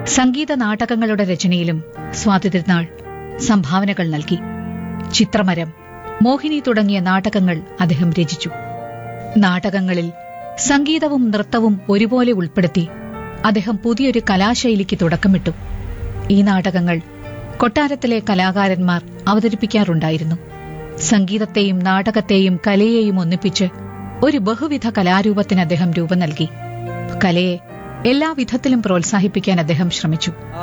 സംഗീത നാടകങ്ങളുടെ രചനയിലും സ്വാതി തിരുനാൾ സംഭാവനകൾ നൽകി ചിത്രമരം മോഹിനി തുടങ്ങിയ നാടകങ്ങൾ അദ്ദേഹം രചിച്ചു നാടകങ്ങളിൽ സംഗീതവും നൃത്തവും ഒരുപോലെ ഉൾപ്പെടുത്തി അദ്ദേഹം പുതിയൊരു കലാശൈലിക്ക് തുടക്കമിട്ടു ഈ നാടകങ്ങൾ കൊട്ടാരത്തിലെ കലാകാരന്മാർ അവതരിപ്പിക്കാറുണ്ടായിരുന്നു സംഗീതത്തെയും നാടകത്തെയും കലയെയും ഒന്നിപ്പിച്ച് ഒരു ബഹുവിധ കലാരൂപത്തിന് അദ്ദേഹം രൂപം നൽകി കലയെ എല്ലാവിധത്തിലും പ്രോത്സാഹിപ്പിക്കാൻ അദ്ദേഹം ശ്രമിച്ചു